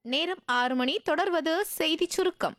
நேரம் ஆறு மணி தொடர்வது செய்திச் சுருக்கம்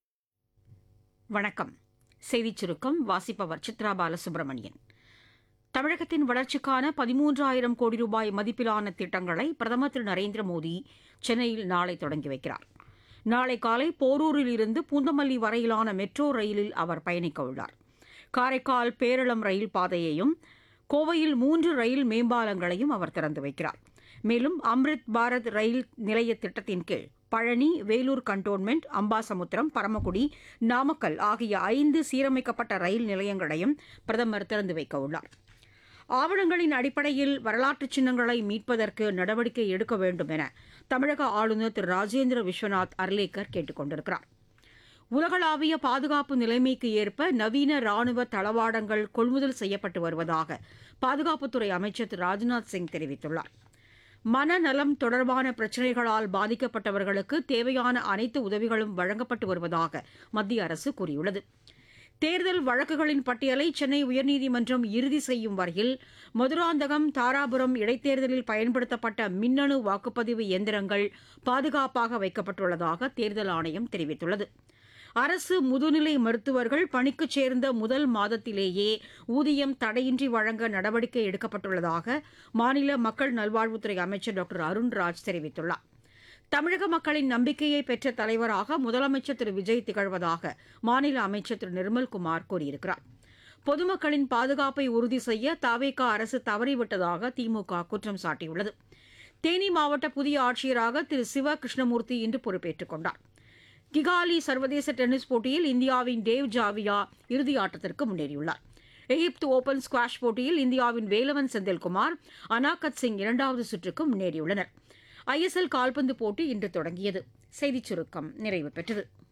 வணக்கம் செய்திச் சுருக்கம் வாசிப்பவர் சித்ரா பாலசுப்ரமணியன் தமிழகத்தின் வளர்ச்சிக்கான பதிமூன்றாயிரம் கோடி ரூபாய் மதிப்பிலான திட்டங்களை பிரதமர் திரு நரேந்திர மோடி சென்னையில் நாளை தொடங்கி வைக்கிறார் நாளை காலை போரூரில் இருந்து பூந்தமல்லி வரையிலான மெட்ரோ ரயிலில் அவர் பயணிக்க உள்ளார் காரைக்கால் பேரளம் ரயில் பாதையையும் கோவையில் மூன்று ரயில் மேம்பாலங்களையும் அவர் திறந்து வைக்கிறார் மேலும் அம்ரித் பாரத் ரயில் நிலைய திட்டத்தின் கீழ் பழனி வேலூர் கண்டோன்மெண்ட் அம்பாசமுத்திரம் பரமக்குடி நாமக்கல் ஆகிய ஐந்து சீரமைக்கப்பட்ட ரயில் நிலையங்களையும் பிரதமர் திறந்து வைக்க உள்ளார் ஆவணங்களின் அடிப்படையில் வரலாற்று சின்னங்களை மீட்பதற்கு நடவடிக்கை எடுக்க வேண்டும் என தமிழக ஆளுநர் திரு ராஜேந்திர விஸ்வநாத் அர்லேக்கர் கேட்டுக் கொண்டிருக்கிறார் உலகளாவிய பாதுகாப்பு நிலைமைக்கு ஏற்ப நவீன ராணுவ தளவாடங்கள் கொள்முதல் செய்யப்பட்டு வருவதாக பாதுகாப்புத்துறை அமைச்சர் திரு ராஜ்நாத் சிங் தெரிவித்துள்ளார் மனநலம் தொடர்பான பிரச்சினைகளால் பாதிக்கப்பட்டவர்களுக்கு தேவையான அனைத்து உதவிகளும் வழங்கப்பட்டு வருவதாக மத்திய அரசு கூறியுள்ளது தேர்தல் வழக்குகளின் பட்டியலை சென்னை உயர்நீதிமன்றம் இறுதி செய்யும் வரையில் மதுராந்தகம் தாராபுரம் இடைத்தேர்தலில் பயன்படுத்தப்பட்ட மின்னணு வாக்குப்பதிவு எந்திரங்கள் பாதுகாப்பாக வைக்கப்பட்டுள்ளதாக தேர்தல் ஆணையம் தெரிவித்துள்ளது அரசு முதுநிலை மருத்துவர்கள் பணிக்கு சேர்ந்த முதல் மாதத்திலேயே ஊதியம் தடையின்றி வழங்க நடவடிக்கை எடுக்கப்பட்டுள்ளதாக மாநில மக்கள் நல்வாழ்வுத்துறை அமைச்சர் டாக்டர் அருண்ராஜ் தெரிவித்துள்ளார் தமிழக மக்களின் நம்பிக்கையை பெற்ற தலைவராக முதலமைச்சர் திரு விஜய் திகழ்வதாக மாநில அமைச்சர் திரு நிர்மல்குமார் கூறியிருக்கிறார் பொதுமக்களின் பாதுகாப்பை உறுதி செய்ய தாவேகா அரசு தவறிவிட்டதாக திமுக குற்றம் சாட்டியுள்ளது தேனி மாவட்ட புதிய ஆட்சியராக திரு சிவ கிருஷ்ணமூர்த்தி இன்று பொறுப்பேற்றுக் கொண்டார் கிகாலி சர்வதேச டென்னிஸ் போட்டியில் இந்தியாவின் தேவ் ஜாவியா இறுதி ஆட்டத்திற்கு முன்னேறியுள்ளார் எகிப்து ஓபன் ஸ்குவாஷ் போட்டியில் இந்தியாவின் வேலவன் செந்தில்குமார் அனாகத் சிங் இரண்டாவது சுற்றுக்கு முன்னேறியுள்ளனர் ஐஎஸ்எல் கால்பந்து போட்டி இன்று தொடங்கியது செய்திச் சுருக்கம் நிறைவு பெற்றது